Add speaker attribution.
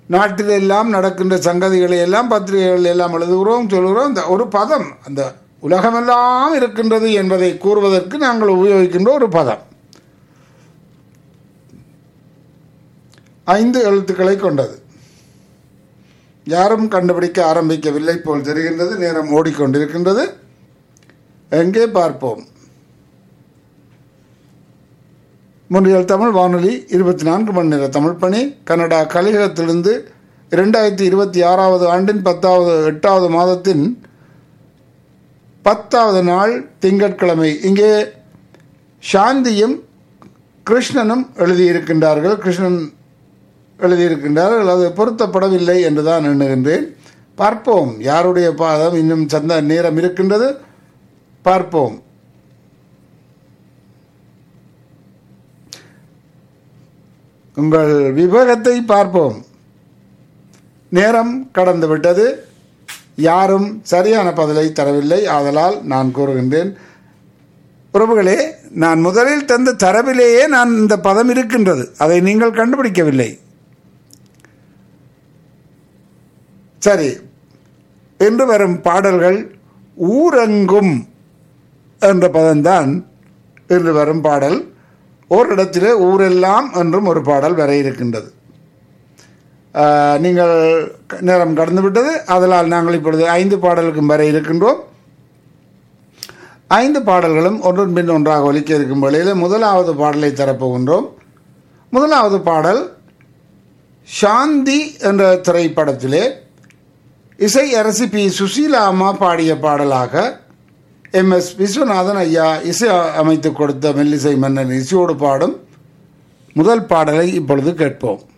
Speaker 1: நாட்டில் எல்லாம் நடக்கின்ற சங்கதிகளை எல்லாம் பத்திரிகைகள் எல்லாம் எழுதுகிறோம் சொல்கிறோம் இந்த ஒரு பதம் அந்த உலகமெல்லாம் இருக்கின்றது என்பதை கூறுவதற்கு நாங்கள் உபயோகிக்கின்ற ஒரு பதம் ஐந்து எழுத்துக்களை கொண்டது யாரும் கண்டுபிடிக்க ஆரம்பிக்கவில்லை போல் தெரிகின்றது நேரம் ஓடிக்கொண்டிருக்கின்றது எங்கே பார்ப்போம் முன்றியல் தமிழ் வானொலி இருபத்தி நான்கு மணி நேர தமிழ் பணி கனடா கலிகத்திலிருந்து இரண்டாயிரத்தி இருபத்தி ஆறாவது ஆண்டின் பத்தாவது எட்டாவது மாதத்தின் பத்தாவது நாள் திங்கட்கிழமை இங்கே சாந்தியும் கிருஷ்ணனும் எழுதியிருக்கின்றார்கள் கிருஷ்ணன் எழுதியிருக்கின்றார்கள் அது பொருத்தப்படவில்லை என்று தான் எண்ணுகின்றேன் பார்ப்போம் யாருடைய பாதம் இன்னும் சந்த நேரம் இருக்கின்றது பார்ப்போம் உங்கள் விவேகத்தை பார்ப்போம் நேரம் கடந்து விட்டது யாரும் சரியான பதிலை தரவில்லை ஆதலால் நான் கூறுகின்றேன் உறவுகளே நான் முதலில் தந்த தரவிலேயே நான் இந்த பதம் இருக்கின்றது அதை நீங்கள் கண்டுபிடிக்கவில்லை சரி என்று வரும் பாடல்கள் ஊரெங்கும் என்ற பதம்தான் என்று வரும் பாடல் ஓரிடத்திலே ஊரெல்லாம் என்றும் ஒரு பாடல் வர இருக்கின்றது ஆஹ், நீங்கள் க- நேரம் கடந்து விட்டது அதனால் நாங்கள் இப்பொழுது ஐந்து பாடலுக்கும் வர இருக்கின்றோம் ஐந்து பாடல்களும் ஒன்றன் பின் ஒன்றாக ஒலிக்க இருக்கும் வேளையில் முதலாவது பாடலை தரப்போகின்றோம் முதலாவது பாடல் சாந்தி என்ற திரைப்படத்திலே இசை அரசி பி சுசீலா அம்மா பாடிய பாடலாக எம் எஸ் விஸ்வநாதன் ஐயா இசை அமைத்து கொடுத்த மெல்லிசை மன்னன் இசையோடு பாடும் முதல் பாடலை இப்பொழுது கேட்போம்